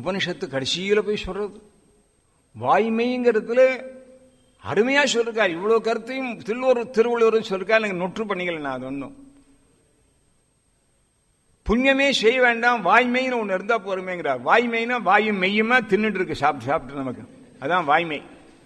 உபனிஷத்து கடைசியில போய் சொல்றது வாய்மைங்கிறதுல அருமையா சொல்லிருக்காரு இவ்வளவு கருத்தையும் திருவள்ளுவர் திருவள்ளுவர் சொல்லிருக்காரு எனக்கு நொற்று பண்ணிக்கல நான் அது ஒன்றும் புண்ணியமே செய்ய வேண்டாம் வாய்மைன்னு ஒண்ணு இருந்தா போருமேங்கிறார் வாய்மைனா வாயும் மெய்யுமா தின்னுட்டு இருக்கு சாப்பிட்டு சாப்பிட்டு நமக்கு அதான் வாய்மை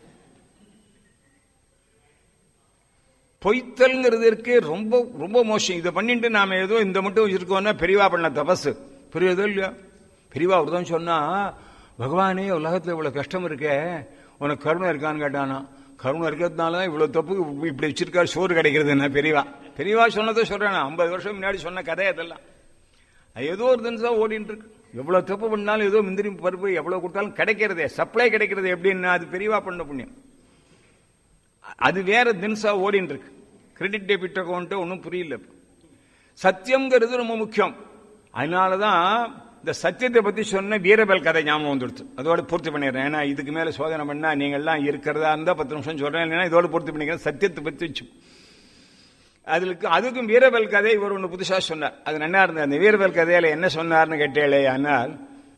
பொய்த்தல்ங்கிறது இருக்கு ரொம்ப ரொம்ப மோசம் இதை பண்ணிட்டு நாம ஏதோ இந்த மட்டும் இருக்கோம்னா பெரியவா பண்ண தபசு புரியுதோ இல்லையா பெரியவா ஒருதான் சொன்னா பகவானே உலகத்துல இவ்வளவு கஷ்டம் இருக்கே உனக்கு கருணை இருக்கான்னு கேட்டானா கருணை இருக்கிறதுனால தான் இவ்வளவு தப்பு இப்படி வச்சிருக்காரு சோறு கிடைக்கிறது என்ன பெரியவா பெரியவா சொன்னதை சொல்றேன் ஐம்பது வருஷம் முன்னாடி சொன்ன கதை அதெல்லாம் அது ஏதோ ஒரு தினசா ஓடிட்டு இருக்கு எவ்வளவு தப்பு பண்ணாலும் ஏதோ முந்திரி பருப்பு எவ்வளவு கொடுத்தாலும் கிடைக்கிறதே சப்ளை கிடைக்கிறது எப்படின்னா அது பெரியவா பண்ண புண்ணியம் அது வேற தினசா ஓடின்னு இருக்கு கிரெடிட் டெபிட் அக்கௌண்ட் ஒன்றும் புரியல சத்தியம்ங்கிறது ரொம்ப முக்கியம் அதனாலதான் இந்த சத்தியத்தை பத்தி சொன்ன வீரபல் கதை ஞாபகம் வந்துடுச்சு அதோட பூர்த்தி பண்ணிடுறேன் ஏன்னா இதுக்கு மேல சோதனை பண்ணா நீங்க எல்லாம் இருக்கிறதா இருந்தா பத்து நிமிஷம் சொல்றேன் இல்லைன்னா இதோட பூர்த்தி பண்ணிக்கிறேன் சத்தியத்தை பத்தி வச்சு அதுக்கு அதுக்கும் வீரபல் கதை இவர் ஒன்று புதுசா சொன்னார் அது நல்லா இருந்தது அந்த வீரபல் கதையில என்ன சொன்னார்னு கேட்டேளே ஆனால்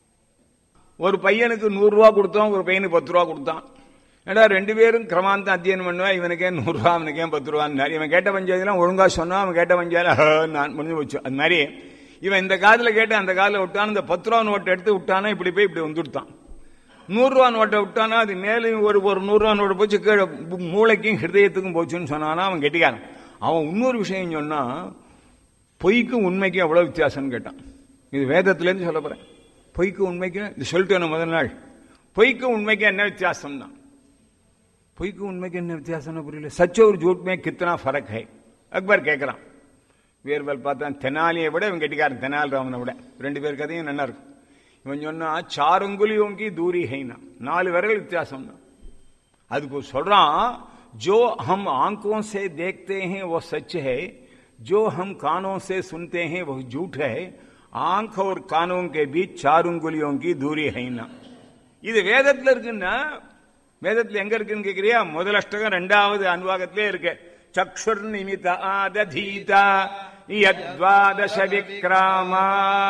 ஒரு பையனுக்கு நூறு ரூபா கொடுத்தோம் ஒரு பையனுக்கு பத்து ரூபா கொடுத்தான் ஏடா ரெண்டு பேரும் கிரமாந்தம் அத்தியனம் பண்ணுவா இவனுக்கே நூறு ரூபா அவனுக்கே பத்து ரூபான்னு இவன் கேட்ட பஞ்சாயத்துலாம் ஒழுங்கா சொன்னா அவன் கேட்ட பஞ்சாயத்து நான் முடிஞ்சு போச்சு அது மாதிரி இவன் இந்த காதுல கேட்டு அந்த காதுல விட்டான் இந்த பத்து ரூபா நோட்டை எடுத்து விட்டானா இப்படி போய் இப்படி வந்துவிட்டான் நூறு ரூபா நோட்டை விட்டானா அது மேலும் ஒரு ஒரு நூறு ரூபா நோட்டை போச்சு கீழே மூளைக்கும் ஹிருதயத்துக்கும் போச்சுன்னு சொன்னானா அவன் கெட்டிக்காரன் அவன் இன்னொரு விஷயம் சொன்னா பொய்க்கும் உண்மைக்கும் எவ்வளவு வித்தியாசம்னு கேட்டான் இது வேதத்திலேருந்து சொல்ல போறேன் பொய்க்கும் உண்மைக்கும் இது சொல்லிட்டேன் முதல் நாள் பொய்க்கும் உண்மைக்கும் என்ன வித்தியாசம்னா பொய்க்கும் உண்மைக்கு என்ன வித்தியாசம்னு புரியல சச்ச ஒரு ஜூட் மே கித்தனா ஃபரக் ஹை அக்பர் கேட்கறான் வீர்பல் பார்த்தா தெனாலியை விட இவன் கெட்டிக்காரன் தெனால் ராமனை விட ரெண்டு பேர் கதையும் நல்லா இருக்கும் இவன் சொன்னா சாருங்குலியோங்கி தூரி ஹைனா நாலு விரல் வித்தியாசம்னா அதுக்கு சொல்றான் जो हम आंखों से देखते हैं वो सच है जो हम कानों से सुनते हैं वो झूठ है आंख और कानों के बीच चार उंगुलियों की दूरी है ना இது வேதத்துல இருக்குன்னா வேதத்துல எங்க இருக்குன்னு கேக்குறியா முதல் அஷ்டகம் ரெண்டாவது அனுவாகத்திலே இருக்கு சக்ஷுர் நிமித ஆததீதா யத்வாதச விக்ராமா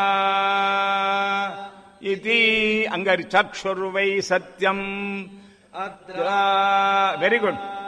இதி அங்க சக்ஷுர் வை சத்யம் வெரி குட்